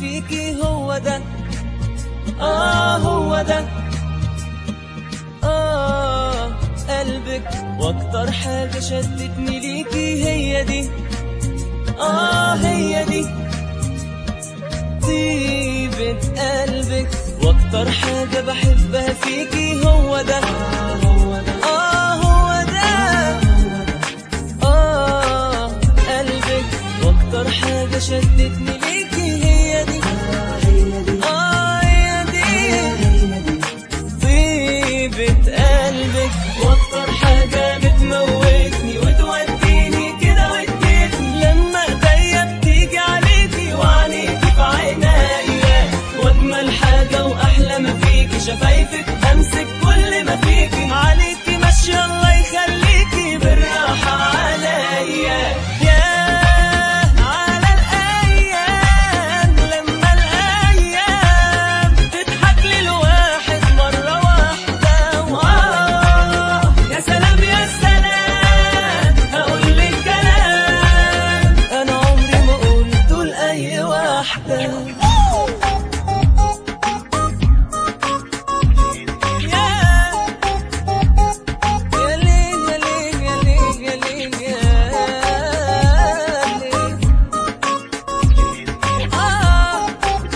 فيكي هو ده آه هو ده آه قلبك وأكتر حاجة شدتني ليكي هي دي آه هي دي طيبة قلبك وأكتر حاجة بحبها فيكي هو ده آه هو ده آه قلبك وأكتر حاجة شدتني ليكي هي دي آه هي دي طيبة قلبك واكتر حاجة بتموتني وتوديني كده وتجيبني لما ايديا بتيجي عليكي وعينيكي في عينيا واجمل حاجة واحلى ما فيكي شفايفك امسك كل ما فيكي عليكي ماشية الله يخليكي بالراحة عليا يا على الايام لما الايام تضحك للواحد مرة واحدة وآه يا سلام يا سلام هقول لك كلام انا عمري ما قلته لأي واحدة يا ليل يا ليل يا ليل يا ليل يا ليل آه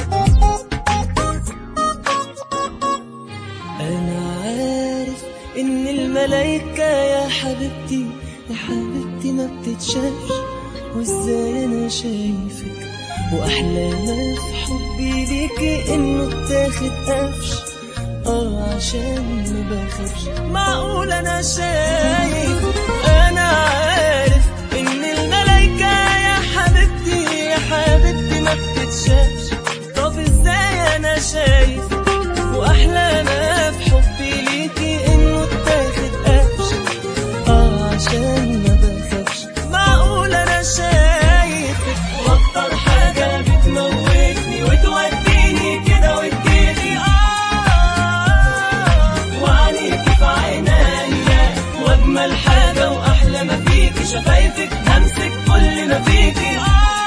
أنا عارف إن الملايكة يا حبيبتي يا حبيبتي ما بتتشافش وإزاي أنا شايفك وأحلى ما في حبي ليكي إنه اتاخد قفش آه عشان ما بخافش معقول أنا شايف أنا عارف إن الملايكة يا حبيبتي يا حبيبتي ما بتتشافش طب إزاي أنا شايف واحلى ما في حبي ليكي انه اتاخد قفش اه عشان ما بخافش معقول انا شايفك واكتر حاجه بتموتني وتوديني كده وتجيبي اه وعينيكي في عينيا واجمل حاجه واحلى ما فيكي شفايفك همسك كل ما فيكي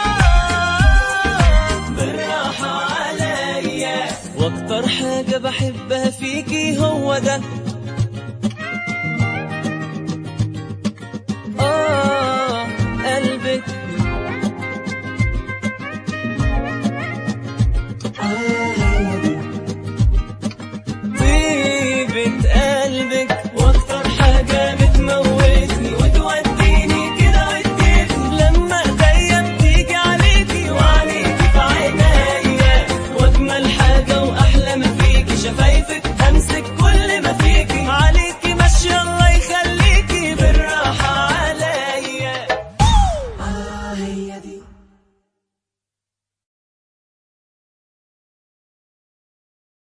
آه بالراحة عليا واكتر حاجة بحبها فيكي هو ده